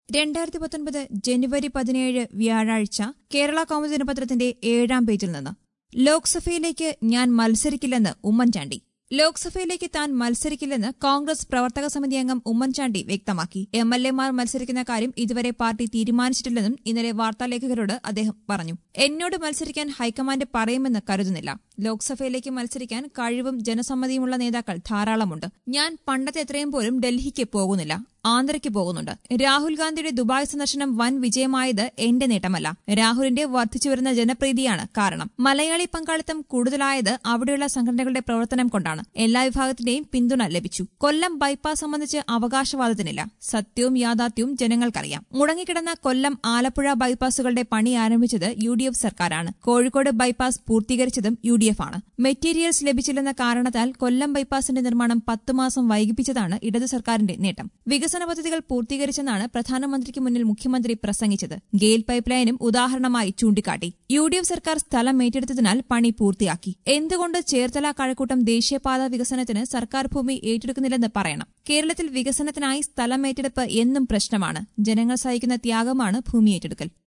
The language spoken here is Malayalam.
രണ്ടായിരത്തി പത്തൊൻപത് ജനുവരി പതിനേഴ് വ്യാഴാഴ്ച കേരള കൗമുദി ദിനപത്രത്തിന്റെ ഏഴാം പേജിൽ നിന്ന് ലോക്സഭയിലേക്ക് ഞാൻ മത്സരിക്കില്ലെന്ന് ഉമ്മൻചാണ്ടി ലോക്സഭയിലേക്ക് താൻ മത്സരിക്കില്ലെന്ന് കോൺഗ്രസ് പ്രവർത്തക സമിതി അംഗം ഉമ്മൻചാണ്ടി വ്യക്തമാക്കി എം എൽ എമാർ മത്സരിക്കുന്ന കാര്യം ഇതുവരെ പാർട്ടി തീരുമാനിച്ചിട്ടില്ലെന്നും ഇന്നലെ വാർത്താലേഖകരോട് അദ്ദേഹം പറഞ്ഞു എന്നോട് മത്സരിക്കാൻ ഹൈക്കമാൻഡ് പറയുമെന്ന് കരുതുന്നില്ല ലോക്സഭയിലേക്ക് മത്സരിക്കാൻ കഴിവും ജനസമ്മതിയുമുള്ള നേതാക്കൾ ധാരാളമുണ്ട് ഞാൻ പണ്ടത്തെ എത്രയും പോലും ഡൽഹിക്ക് പോകുന്നില്ല ആന്ധ്രയ്ക്ക് പോകുന്നുണ്ട് രാഹുൽ ഗാന്ധിയുടെ ദുബായ് സന്ദർശനം വൻ വിജയമായത് എന്റെ നേട്ടമല്ല രാഹുലിന്റെ വർദ്ധിച്ചുവരുന്ന ജനപ്രീതിയാണ് കാരണം മലയാളി പങ്കാളിത്തം കൂടുതലായത് അവിടെയുള്ള സംഘടനകളുടെ പ്രവർത്തനം കൊണ്ടാണ് എല്ലാ വിഭാഗത്തിന്റെയും പിന്തുണ ലഭിച്ചു കൊല്ലം ബൈപ്പാസ് സംബന്ധിച്ച് അവകാശവാദത്തിനില്ല സത്യവും യാഥാർത്ഥ്യവും ജനങ്ങൾക്കറിയാം മുടങ്ങിക്കിടന്ന കൊല്ലം ആലപ്പുഴ ബൈപ്പാസുകളുടെ പണി ആരംഭിച്ചത് യു ഡി എഫ് സർക്കാരാണ് കോഴിക്കോട് ബൈപ്പാസ് പൂർത്തീകരിച്ചതും യു ഡി എഫ് ആണ് മെറ്റീരിയൽസ് ലഭിച്ചില്ലെന്ന കാരണത്താൽ കൊല്ലം ബൈപ്പാസിന്റെ നിർമ്മാണം പത്ത് മാസം വൈകിപ്പിച്ചതാണ് ഇടതു സർക്കാരിന്റെ നേട്ടം വികസന പദ്ധതികൾ പൂർത്തീകരിച്ചെന്നാണ് പ്രധാനമന്ത്രിക്ക് മുന്നിൽ മുഖ്യമന്ത്രി പ്രസംഗിച്ചത് ഗെയിൽ പൈപ്പ് ലൈനും ഉദാഹരണമായി ചൂണ്ടിക്കാട്ടി യു ഡി എഫ് സർക്കാർ സ്ഥലം ഏറ്റെടുത്തതിനാൽ പണി പൂർത്തിയാക്കി എന്തുകൊണ്ട് ചേർത്തല കഴക്കൂട്ടം ദേശീയപാത വികസനത്തിന് സർക്കാർ ഭൂമി ഏറ്റെടുക്കുന്നില്ലെന്ന് പറയണം കേരളത്തിൽ വികസനത്തിനായി സ്ഥലം ഏറ്റെടുപ്പ് എന്നും പ്രശ്നമാണ് ജനങ്ങൾ സഹിക്കുന്ന ത്യാഗമാണ് ഭൂമി ഏറ്റെടുക്കൽ